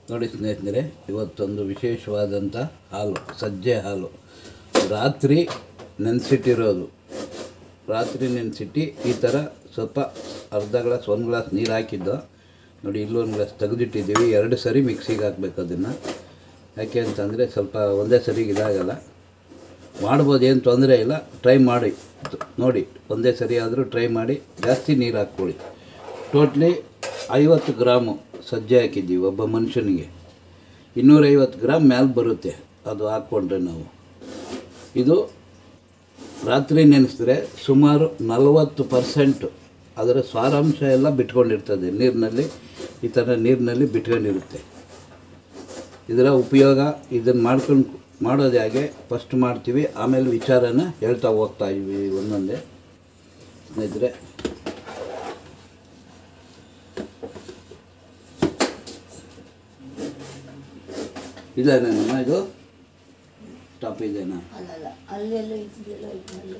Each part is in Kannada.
ನೋಡಿ ಸ್ನೇಹಿತರೆ ಇವತ್ತೊಂದು ವಿಶೇಷವಾದಂಥ ಹಾಲು ಸಜ್ಜೆ ಹಾಲು ರಾತ್ರಿ ನೆನೆಸಿಟ್ಟಿರೋದು ರಾತ್ರಿ ನೆನೆಸಿಟ್ಟು ಈ ಥರ ಸ್ವಲ್ಪ ಅರ್ಧ ಗ್ಲಾಸ್ ಒಂದು ಗ್ಲಾಸ್ ನೀರು ಹಾಕಿದ್ದು ನೋಡಿ ಇಲ್ಲೊಂದು ಗ್ಲಾಸ್ ತೆಗೆದಿಟ್ಟಿದ್ದೀವಿ ಎರಡು ಸರಿ ಮಿಕ್ಸಿಗೆ ಹಾಕ್ಬೇಕು ಅದನ್ನು ಯಾಕೆ ಅಂತಂದರೆ ಸ್ವಲ್ಪ ಒಂದೇ ಸರಿಗೆ ಇದಾಗಲ್ಲ ಮಾಡ್ಬೋದು ಏನು ತೊಂದರೆ ಇಲ್ಲ ಟ್ರೈ ಮಾಡಿ ನೋಡಿ ಒಂದೇ ಸರಿ ಆದರೂ ಟ್ರೈ ಮಾಡಿ ಜಾಸ್ತಿ ನೀರು ಹಾಕ್ಕೊಳ್ಳಿ ಟೋಟ್ಲಿ ಐವತ್ತು ಗ್ರಾಮು ಸಜ್ಜೆ ಹಾಕಿದ್ದೀವಿ ಒಬ್ಬ ಮನುಷ್ಯನಿಗೆ ಇನ್ನೂರೈವತ್ತು ಗ್ರಾಮ್ ಮ್ಯಾಲೆ ಬರುತ್ತೆ ಅದು ಹಾಕ್ಕೊಂಡ್ರೆ ನಾವು ಇದು ರಾತ್ರಿ ನೆನೆಸಿದ್ರೆ ಸುಮಾರು ನಲವತ್ತು ಪರ್ಸೆಂಟು ಅದರ ಸಾರಾಂಶ ಎಲ್ಲ ಬಿಟ್ಕೊಂಡಿರ್ತದೆ ನೀರಿನಲ್ಲಿ ಈ ಥರ ನೀರಿನಲ್ಲಿ ಬಿಟ್ಕೊಂಡಿರುತ್ತೆ ಇದರ ಉಪಯೋಗ ಇದನ್ನು ಮಾಡ್ಕೊಂಡು ಮಾಡೋದು ಹೇಗೆ ಫಸ್ಟ್ ಮಾಡ್ತೀವಿ ಆಮೇಲೆ ವಿಚಾರನ ಹೇಳ್ತಾ ಹೋಗ್ತಾ ಇದ್ವಿ ಒಂದೊಂದೇ ಸ್ನೇಹಿತರೆ ಇದೇನಮ್ಮ ಇದು ಟಾಪ್ ಇದೆನಾ ಅಲ್ಲಲ್ಲ ಅಲ್ಲೆಲ್ಲ ಇದೆಯಲ್ಲ ಇದೆಲ್ಲ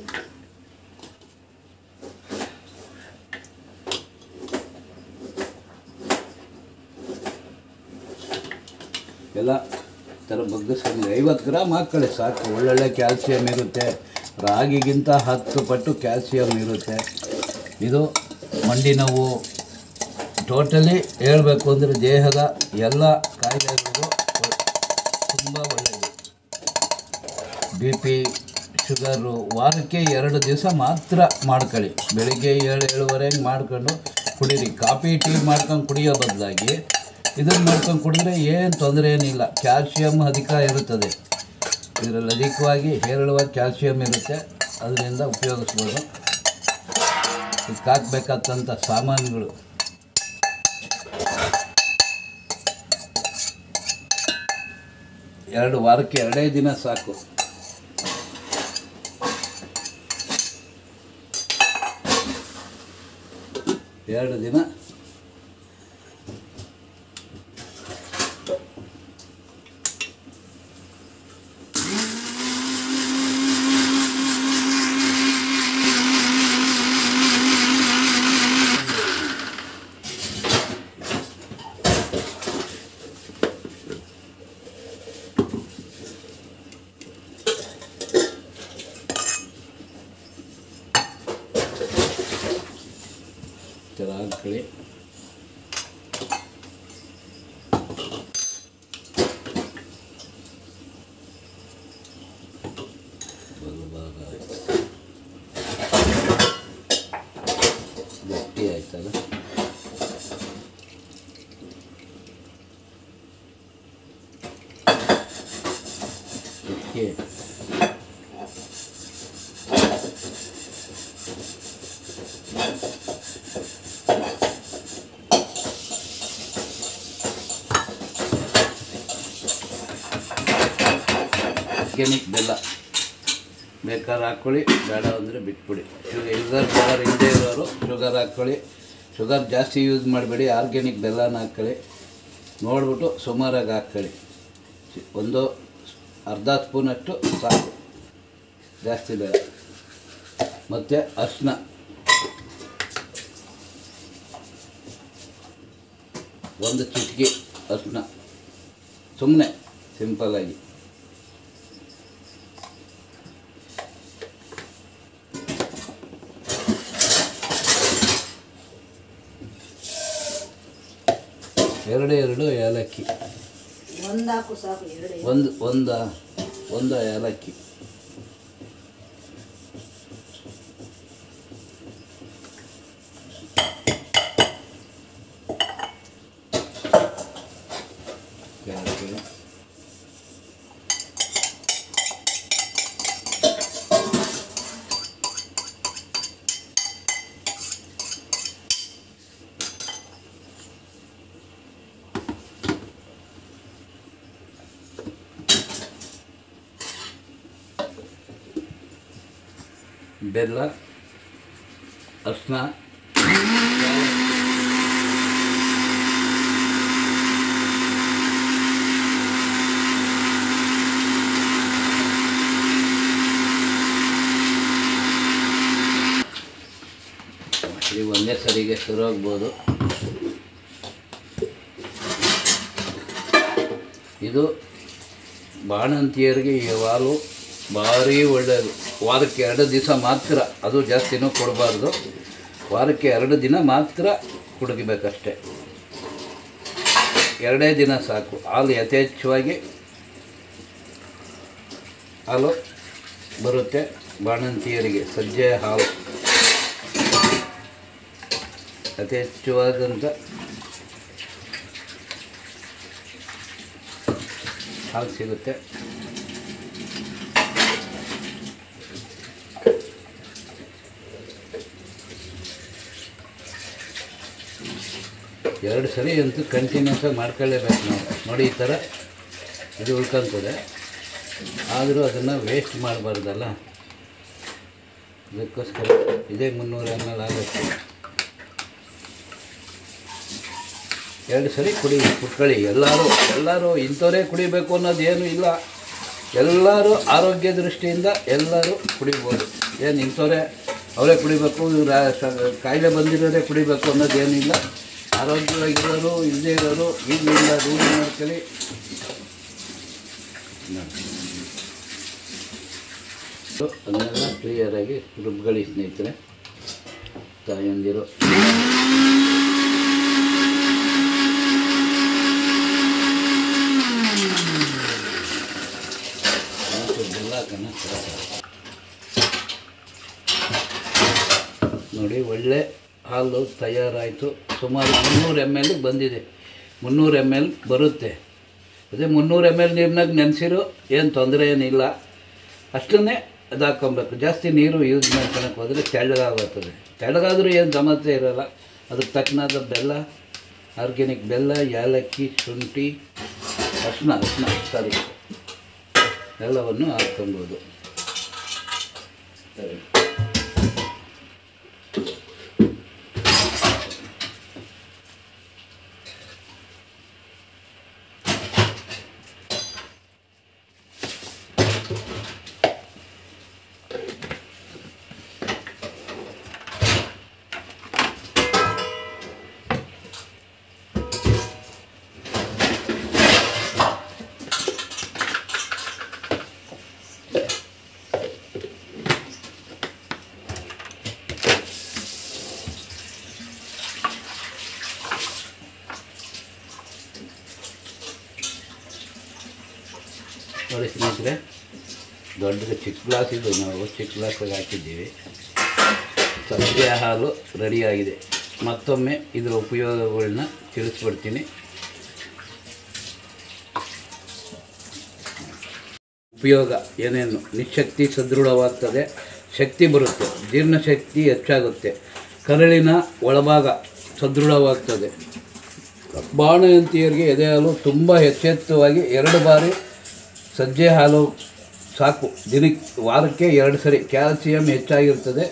ಎಲ್ಲ ಥರ ಬಗ್ಗಿಸ್ಕೊಂಡು ಐವತ್ತು ಗ್ರಾಮ್ ಹಾಕ್ಕೊಳ್ಳಿ ಸಾಕು ಒಳ್ಳೊಳ್ಳೆ ಕ್ಯಾಲ್ಸಿಯಂ ಇರುತ್ತೆ ರಾಗಿಗಿಂತ ಹತ್ತು ಪಟ್ಟು ಕ್ಯಾಲ್ಸಿಯಂ ಇರುತ್ತೆ ಇದು ಮಂಡಿ ನೋವು ಟೋಟಲಿ ಹೇಳಬೇಕು ಅಂದರೆ ದೇಹದ ಎಲ್ಲ ಕಾಯಿಲೆಗಳಿಗೂ ತುಂಬ ಒಳ್ಳೆಯದು ಬಿ ಪಿ ಶುಗರು ವಾರಕ್ಕೆ ಎರಡು ದಿವಸ ಮಾತ್ರ ಮಾಡ್ಕೊಳ್ಳಿ ಬೆಳಿಗ್ಗೆ ಏಳು ಏಳುವರೆಗೆ ಮಾಡ್ಕೊಂಡು ಕುಡೀರಿ ಕಾಫಿ ಟೀ ಮಾಡ್ಕೊಂಡು ಕುಡಿಯೋ ಬದಲಾಗಿ ಇದನ್ನು ಮಾಡ್ಕೊಂಡು ಕುಡಿದ್ರೆ ಏನು ತೊಂದರೆ ಏನಿಲ್ಲ ಕ್ಯಾಲ್ಸಿಯಮ್ ಅಧಿಕ ಇರುತ್ತದೆ ಇದರಲ್ಲಿ ಅಧಿಕವಾಗಿ ಹೇರಳವಾಗಿ ಕ್ಯಾಲ್ಸಿಯಂ ಇರುತ್ತೆ ಅದರಿಂದ ಉಪಯೋಗಿಸ್ಬೋದು ಇದಕ್ಕೆ ಹಾಕ್ಬೇಕಾದಂಥ ಸಾಮಾನುಗಳು ಎರಡು ವಾರಕ್ಕೆ ಎರಡೇ ದಿನ ಸಾಕು ಎರಡು ದಿನ ಈ ಥರ ಹಾಕ್ಕೊಳ್ಳಿ ಬಲಭಾಗ ಗಟ್ಟಿ ಆಯ್ತಲ್ಲ ಇದಕ್ಕೆ ಆರ್ಗ್ಯಾನಿಕ್ ಬೆಲ್ಲ ಬೇಕಾದ್ರೆ ಹಾಕ್ಕೊಳ್ಳಿ ಬೇಡ ಅಂದರೆ ಬಿಟ್ಬಿಡಿ ಶುಗರ್ ಶುಗರ್ ಇಲ್ಲದೆ ಇರೋರು ಶುಗರ್ ಹಾಕ್ಕೊಳ್ಳಿ ಶುಗರ್ ಜಾಸ್ತಿ ಯೂಸ್ ಮಾಡಬೇಡಿ ಆರ್ಗ್ಯಾನಿಕ್ ಬೆಲ್ಲನ ಹಾಕ್ಕೊಳ್ಳಿ ನೋಡ್ಬಿಟ್ಟು ಸುಮಾರಾಗಿ ಹಾಕ್ಕೊಳ್ಳಿ ಚಿ- ಒಂದು ಅರ್ಧ ಸ್ಪೂನಷ್ಟು ಸಾಕು ಜಾಸ್ತಿ ಬೇಡ ಮತ್ತು ಅರಿಶಿನ ಒಂದು ಚಿಟಿಕೆ ಅರಿಶಿನ ಸುಮ್ಮನೆ ಸಿಂಪಲ್ಲಾಗಿ ಎರಡು ಎರಡು ಏಲಕ್ಕಿ ಒಂದು ಹಾಕು ಸಾಕು ಎರಡು ಒಂದು ಒಂದ ಒಂದು ಏಲಕ್ಕಿ ಏಲಕ್ಕಿ. ಬೆಲ್ಲ ಅರ್ಶಿನ ಇದು ಒಂದೇ ಸರಿಗೆ ಶುರು ಆಗ್ಬೋದು ಇದು ಬಾಣಂತಿಯರಿಗೆ ಈ ಹಾಲು ಭಾರಿ ಒಳ್ಳೆಯದು ವಾರಕ್ಕೆ ಎರಡು ದಿವಸ ಮಾತ್ರ ಅದು ಜಾಸ್ತಿನೂ ಕೊಡಬಾರ್ದು ವಾರಕ್ಕೆ ಎರಡು ದಿನ ಮಾತ್ರ ಕುಡಿಬೇಕಷ್ಟೆ ಎರಡೇ ದಿನ ಸಾಕು ಹಾಲು ಯಥೇಚ್ಛವಾಗಿ ಹಾಲು ಬರುತ್ತೆ ಬಾಣಂತಿಯರಿಗೆ ಸಜ್ಜೆ ಹಾಲು ಯಥೇಚ್ಛವಾದಂಥ ಹಾಲು ಸಿಗುತ್ತೆ ಎರಡು ಸರಿ ಅಂತೂ ಕಂಟಿನ್ಯೂಸ್ ಆಗಿ ಮಾಡ್ಕೊಳ್ಳೇಬೇಕು ನಾವು ನೋಡಿ ಈ ಥರ ಇದು ಉಳ್ಕೊಂತದೆ ಆದರೂ ಅದನ್ನು ವೇಸ್ಟ್ ಮಾಡಬಾರ್ದಲ್ಲ ಅದಕ್ಕೋಸ್ಕರ ಇದೇ ಮುನ್ನೂರು ಎಮ್ ಎಲ್ ಆಗುತ್ತೆ ಎರಡು ಸರಿ ಕುಡಿ ಕುಟ್ಕೊಳ್ಳಿ ಎಲ್ಲರೂ ಎಲ್ಲರೂ ಇಂಥವರೇ ಕುಡಿಬೇಕು ಅನ್ನೋದು ಏನೂ ಇಲ್ಲ ಎಲ್ಲರೂ ಆರೋಗ್ಯ ದೃಷ್ಟಿಯಿಂದ ಎಲ್ಲರೂ ಕುಡಿಬೋದು ಏನು ಇಂಥವರೇ ಅವರೇ ಕುಡಿಬೇಕು ಇವ್ರು ಆ ಸ- ಕಾಯಿಲೆ ಬಂದಿರೋರೇ ಕುಡಿಬೇಕು ಅನ್ನೋದೇನಿಲ್ಲ ಆರೋಗ್ಯವಾಗಿರೋರು ಇಲ್ಲದೇ ಇರೋರು ಈಗಲಿಂದ ರೂಢಿ ಮಾಡ್ಕೊಳ್ಳಿ ಅದನ್ನೆಲ್ಲ ಕ್ಲಿಯರಾಗಿ ರುಬ್ಕೊಳ್ಳಿ ಸ್ನೇಹಿತರೆ ತಾಯಂದಿರು ಬೆಲ್ಲ ಹಾಕೋಣ ನೋಡಿ ಒಳ್ಳೆ ಹಾಲು ತಯಾರಾಯಿತು ಸುಮಾರು ಮುನ್ನೂರು ಎಮ್ ಎಲ್ ಬಂದಿದೆ ಮುನ್ನೂರು ಎಮ್ ಎಲ್ ಬರುತ್ತೆ ಅದೇ ಮುನ್ನೂರು ಎಮ್ ಎಲ್ ನೀರಿನಾಗ ನೆನೆಸಿರೋ ಏನು ತೊಂದರೆ ಏನಿಲ್ಲ ಅಷ್ಟನ್ನೇ ಅದು ಹಾಕ್ಕೊಬೇಕು ಜಾಸ್ತಿ ನೀರು ಯೂಸ್ ಮಾಡ್ಕೊಳಕ್ಕೆ ಹೋದರೆ ತೆಳ್ಳಗಾಗುತ್ತದೆ ತೆಳ್ಳಗಾದರೂ ಏನು ಸಮಸ್ಯೆ ಇರೋಲ್ಲ ಅದಕ್ಕೆ ತಕ್ಕನಾದ ಬೆಲ್ಲ ಆರ್ಗ್ಯಾನಿಕ್ ಬೆಲ್ಲ ಏಲಕ್ಕಿ ಶುಂಠಿ ಅರ್ಶಿನ ಅರ್ಶಿನ ಸಾರಿ ಎಲ್ಲವನ್ನು ಹಾಕ್ಕೊಬೋದು ಸರಿ ನೋಡಿ ಸ್ನೇಹಿತರೆ ದೊಡ್ಡದು ಚಿಕ್ಕ ಗ್ಲಾಸ್ ಇದು ನಾವು ಚಿಕ್ಕ ಗ್ಲಾಸಾಗಿ ಹಾಕಿದ್ದೀವಿ ಸದ್ಯ ಹಾಲು ರೆಡಿಯಾಗಿದೆ ಮತ್ತೊಮ್ಮೆ ಇದರ ಉಪಯೋಗಗಳನ್ನ ತಿಳಿಸ್ಬಿಡ್ತೀನಿ ಉಪಯೋಗ ಏನೇನು ನಿಶಕ್ತಿ ಸದೃಢವಾಗ್ತದೆ ಶಕ್ತಿ ಬರುತ್ತೆ ಜೀರ್ಣಶಕ್ತಿ ಹೆಚ್ಚಾಗುತ್ತೆ ಕರಳಿನ ಒಳಭಾಗ ಸದೃಢವಾಗ್ತದೆ ಬಾಣಂತಿಯರಿಗೆ ಎದೆ ಹಾಲು ತುಂಬ ಎಚ್ಚೆತ್ತವಾಗಿ ಎರಡು ಬಾರಿ ಸಜ್ಜೆ ಹಾಲು ಸಾಕು ದಿನಕ್ಕೆ ವಾರಕ್ಕೆ ಎರಡು ಸರಿ ಕ್ಯಾಲ್ಸಿಯಂ ಹೆಚ್ಚಾಗಿರ್ತದೆ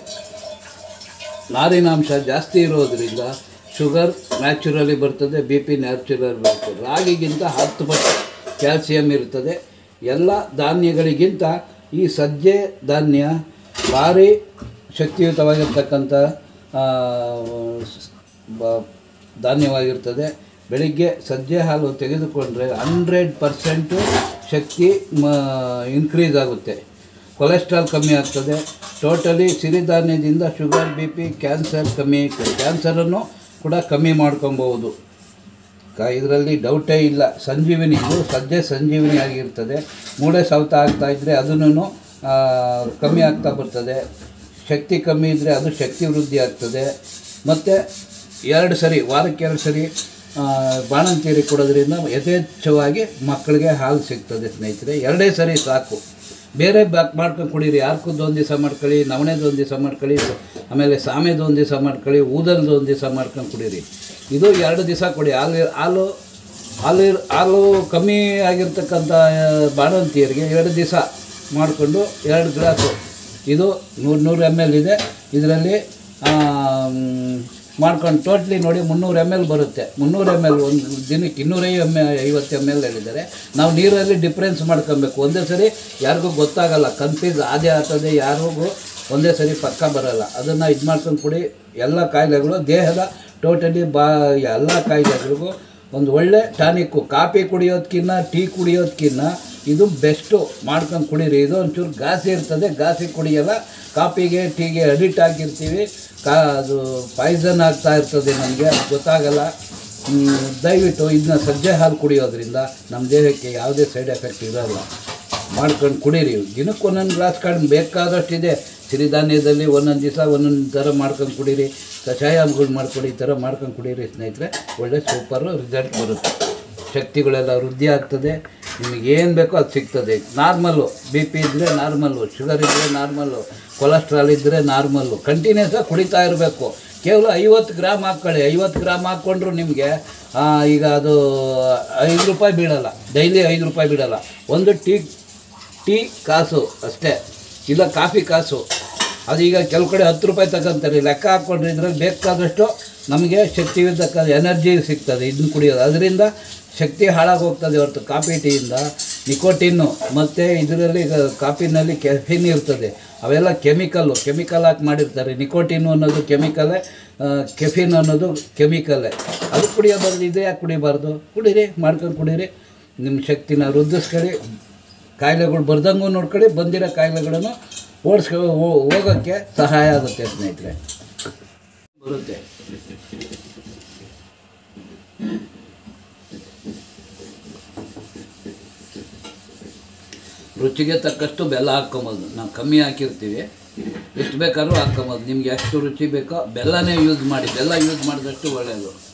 ನಾರಿನಾಂಶ ಜಾಸ್ತಿ ಇರೋದರಿಂದ ಶುಗರ್ ನ್ಯಾಚುರಲಿ ಬರ್ತದೆ ಬಿ ಪಿ ನ್ಯಾಚುರಲ್ ಬರ್ತದೆ ರಾಗಿಗಿಂತ ಹತ್ತು ಪಟ್ಟು ಕ್ಯಾಲ್ಸಿಯಂ ಇರ್ತದೆ ಎಲ್ಲ ಧಾನ್ಯಗಳಿಗಿಂತ ಈ ಸಜ್ಜೆ ಧಾನ್ಯ ಭಾರಿ ಶಕ್ತಿಯುತವಾಗಿರ್ತಕ್ಕಂಥ ಆ, ಸ್- ಬ- ಧಾನ್ಯವಾಗಿರ್ತದೆ ಬೆಳಿಗ್ಗೆ ಸಜ್ಜೆ ಹಾಲು ತೆಗೆದುಕೊಂಡ್ರೆ ಹಂಡ್ರೆಡ್ ಪರ್ಸೆಂಟು ಶಕ್ತಿ ಮ ಇನ್ಕ್ರೀಸ್ ಆಗುತ್ತೆ ಕೊಲೆಸ್ಟ್ರಾಲ್ ಕಮ್ಮಿ ಆಗ್ತದೆ ಟೋಟಲಿ ಸಿರಿಧಾನ್ಯದಿಂದ ಶುಗರ್ ಬಿ ಪಿ ಕ್ಯಾನ್ಸರ್ ಕಮ್ಮಿ ಕ್ಯಾನ್ಸರನ್ನು ಕೂಡ ಕಮ್ಮಿ ಮಾಡ್ಕೊಬೋದು ಕ ಇದರಲ್ಲಿ ಡೌಟೇ ಇಲ್ಲ ಸಂಜೀವಿನಿ ಇದು ಸದ್ಯ ಸಂಜೀವಿನಿ ಆಗಿರ್ತದೆ ಮೂಳೆ ಸೌತ ಆಗ್ತಾ ಇದ್ದರೆ ಅದನ್ನು ಕಮ್ಮಿ ಆಗ್ತಾ ಬರ್ತದೆ ಶಕ್ತಿ ಕಮ್ಮಿ ಇದ್ದರೆ ಅದು ಶಕ್ತಿ ವೃದ್ಧಿ ಆಗ್ತದೆ ಮತ್ತು ಎರಡು ಸರಿ ವಾರಕ್ಕೆ ಎರಡು ಸರಿ ಆ, ಬಾಣಂತಿಯರಿಗೆ ಕೊಡೋದ್ರಿಂದ ಯಥೇಚ್ಛವಾಗಿ ಮಕ್ಕಳಿಗೆ ಹಾಲು ಸಿಗ್ತದೆ ಸ್ನೇಹಿತರೆ ಎರಡೇ ಸರಿ ಸಾಕು ಬೇರೆ ಬ್ಯಾಕ್ ಮಾಡ್ಕೊಂಡು ಕುಡೀರಿ ಯಾರ್ಕದ್ದು ಒಂದು ದಿವಸ ಮಾಡ್ಕೊಳ್ಳಿ ನವಣೆದು ಒಂದು ದಿವಸ ಮಾಡ್ಕೊಳ್ಳಿ ಆಮೇಲೆ ಸಾಮೆದು ಒಂದು ದಿವಸ ಮಾಡ್ಕೊಳ್ಳಿ ಊದಲ್ದು ಒಂದು ದಿವಸ ಮಾಡ್ಕೊಂಡು ಕುಡೀರಿ ಇದು ಎರಡು ದಿವಸ ಕೊಡಿ ಹಾಲು ಹಾಲು ಹಾಲು ಹಾಲು ಕಮ್ಮಿ ಆಗಿರ್ತಕ್ಕಂಥ ಬಾಣಂತಿಯರಿಗೆ ಎರಡು ದಿವಸ ಮಾಡಿಕೊಂಡು ಎರಡು ಗ್ಲಾಸು ಇದು ನೂರು ನೂರು ಎಮ್ ಎಲ್ ಇದೆ ಇದರಲ್ಲಿ ಮಾಡ್ಕೊಂಡು ಟೋಟ್ಲಿ ನೋಡಿ ಮುನ್ನೂರು ಎಮ್ ಎಲ್ ಬರುತ್ತೆ ಮುನ್ನೂರು ಎಮ್ ಎಲ್ ಒಂದು ದಿನಕ್ಕೆ ಇನ್ನೂರೈ ಎಮ್ ಐವತ್ತು ಎಮ್ ಎಲ್ ಹೇಳಿದ್ದಾರೆ ನಾವು ನೀರಲ್ಲಿ ಡಿಫ್ರೆನ್ಸ್ ಮಾಡ್ಕೊಬೇಕು ಒಂದೇ ಸರಿ ಯಾರಿಗೂ ಗೊತ್ತಾಗಲ್ಲ ಕನ್ಫ್ಯೂಸ್ ಆದೇ ಆಗ್ತದೆ ಯಾರಿಗೂ ಒಂದೇ ಸರಿ ಪಕ್ಕ ಬರಲ್ಲ ಅದನ್ನು ಇದು ಮಾಡ್ಕೊಂಡು ಕುಡಿ ಎಲ್ಲ ಕಾಯಿಲೆಗಳು ದೇಹದ ಟೋಟಲಿ ಬಾ ಎಲ್ಲ ಕಾಯಿಲೆಗಳಿಗೂ ಒಂದು ಒಳ್ಳೆ ಟಾನಿಕ್ಕು ಕಾಫಿ ಕುಡಿಯೋದಕ್ಕಿಂತ ಟೀ ಕುಡಿಯೋದಕ್ಕಿಂತ ಇದು ಬೆಸ್ಟು ಮಾಡ್ಕೊಂಡು ಕುಡೀರಿ ಇದು ಒಂಚೂರು ಗಾಸಿ ಇರ್ತದೆ ಗಾಸಿ ಕುಡಿಯಲ್ಲ ಕಾಫಿಗೆ ಟೀಗೆ ಅಡಿಕ್ಟ್ ಆಗಿರ್ತೀವಿ ಕಾ ಅದು ಪಾಯ್ಸನ್ ಆಗ್ತಾ ಇರ್ತದೆ ನಮಗೆ ಅದು ಗೊತ್ತಾಗಲ್ಲ ಹ್ಮ್, ದಯವಿಟ್ಟು ಇದನ್ನ ಸಜ್ಜೆ ಹಾಲು ಕುಡಿಯೋದ್ರಿಂದ ನಮ್ಮ ದೇಹಕ್ಕೆ ಯಾವುದೇ ಸೈಡ್ ಎಫೆಕ್ಟ್ ಇರೋಲ್ಲ ಮಾಡ್ಕೊಂಡು ಕುಡೀರಿ ದಿನಕ್ಕೆ ಒಂದೊಂದು ಗ್ಲಾಸ್ ಕಡಿಮೆ ಬೇಕಾದಷ್ಟಿದೆ ಸಿರಿಧಾನ್ಯದಲ್ಲಿ ಒಂದೊಂದು ದಿವಸ ಒಂದೊಂದು ಥರ ಮಾಡ್ಕೊಂಡು ಕುಡೀರಿ ಕಷಾಯಗಳು ಮಾಡ್ಕೊಡಿ ಈ ಥರ ಮಾಡ್ಕೊಂಡು ಕುಡೀರಿ ಸ್ನೇಹಿತರೆ ಒಳ್ಳೆ ಸೂಪರು ರಿಸಲ್ಟ್ ಬರುತ್ತೆ ಶಕ್ತಿಗಳೆಲ್ಲ ವೃದ್ಧಿ ಆಗ್ತದೆ ನಿಮಗೆ ಏನು ಬೇಕೋ ಅದು ಸಿಗ್ತದೆ ನಾರ್ಮಲ್ಲು ಬಿ ಪಿ ಇದ್ದರೆ ನಾರ್ಮಲ್ಲು ಶುಗರ್ ಇದ್ದರೆ ನಾರ್ಮಲ್ಲು ಕೊಲೆಸ್ಟ್ರಾಲ್ ಇದ್ದರೆ ನಾರ್ಮಲ್ಲು ಕಂಟಿನ್ಯೂಸ್ ಆಗಿ ಕುಡಿತಾ ಇರಬೇಕು ಕೇವಲ ಐವತ್ತು ಗ್ರಾಮ್ ಹಾಕ್ಕೊಳ್ಳಿ ಐವತ್ತು ಗ್ರಾಮ್ ಹಾಕ್ಕೊಂಡ್ರು ನಿಮಗೆ ಈಗ ಅದು ಐದು ರೂಪಾಯಿ ಬೀಳಲ್ಲ ಡೈಲಿ ಐದು ರೂಪಾಯಿ ಬೀಳಲ್ಲ ಒಂದು ಟೀ ಟೀ ಕಾಸು ಅಷ್ಟೇ ಇಲ್ಲ ಕಾಫಿ ಕಾಸು ಅದೀಗ ಕೆಲವು ಕಡೆ ಹತ್ತು ರೂಪಾಯಿ ತಗೊಂತಾರೆ ಲೆಕ್ಕ ಹಾಕ್ಕೊಂಡ್ರೆ ಇದ್ರಲ್ಲಿ ಬೇಕಾದಷ್ಟು ನಮಗೆ ಶಕ್ತಿವಿರ್ತಕ್ಕ ಎನರ್ಜಿ ಸಿಗ್ತದೆ ಇದನ್ನ ಕುಡಿಯೋದು ಅದರಿಂದ ಶಕ್ತಿ ಹಾಳಾಗಿ ಹೋಗ್ತದೆ ಹೊರತು ಕಾಫಿ ಟೀಯಿಂದ ನಿಕೋಟಿನ್ನು ಮತ್ತು ಇದರಲ್ಲಿ ಈಗ ಕಾಫಿನಲ್ಲಿ ಕೆಫಿನ್ ಇರ್ತದೆ ಅವೆಲ್ಲ ಕೆಮಿಕಲ್ಲು ಕೆಮಿಕಲ್ ಹಾಕಿ ಮಾಡಿರ್ತಾರೆ ನಿಕೋಟಿನ್ ಅನ್ನೋದು ಕೆಮಿಕಲೇ ಕೆಫಿನ್ ಅನ್ನೋದು ಕೆಮಿಕಲೇ ಅದು ಕುಡಿಯೋ ಬದಲು ಇದು ಯಾಕೆ ಕುಡಿಬಾರ್ದು ಕುಡೀರಿ ಮಾಡ್ಕೊಂಡು ಕುಡೀರಿ ನಿಮ್ಮ ಶಕ್ತಿನ ವೃದ್ಧಿಸ್ಕೊಳ್ಳಿ ಕಾಯಿಲೆಗಳು ಬರ್ದಂಗೂ ನೋಡ್ಕೊಳ್ಳಿ ಬಂದಿರೋ ಕಾಯಿಲೆಗಳನ್ನು ಓಡಿಸ್ಕೊ ಹೋಗೋಕ್ಕೆ ಸಹಾಯ ಆಗುತ್ತೆ ಸ್ನೇಹಿತರೆ ಬರುತ್ತೆ ರುಚಿಗೆ ತಕ್ಕಷ್ಟು ಬೆಲ್ಲ ಹಾಕ್ಕೊಬೋದು ನಾವು ಕಮ್ಮಿ ಹಾಕಿರ್ತೀವಿ ಎಷ್ಟು ಬೇಕಾದ್ರೂ ಹಾಕ್ಕೊಬೋದು ನಿಮ್ಗೆ ಎಷ್ಟು ರುಚಿ ಬೇಕೋ ಬೆಲ್ಲನೇ ಯೂಸ್ ಮಾಡಿ ಬೆಲ್ಲ ಯೂಸ್ ಮಾಡಿದಷ್ಟು ಒಳ್ಳೆಯದು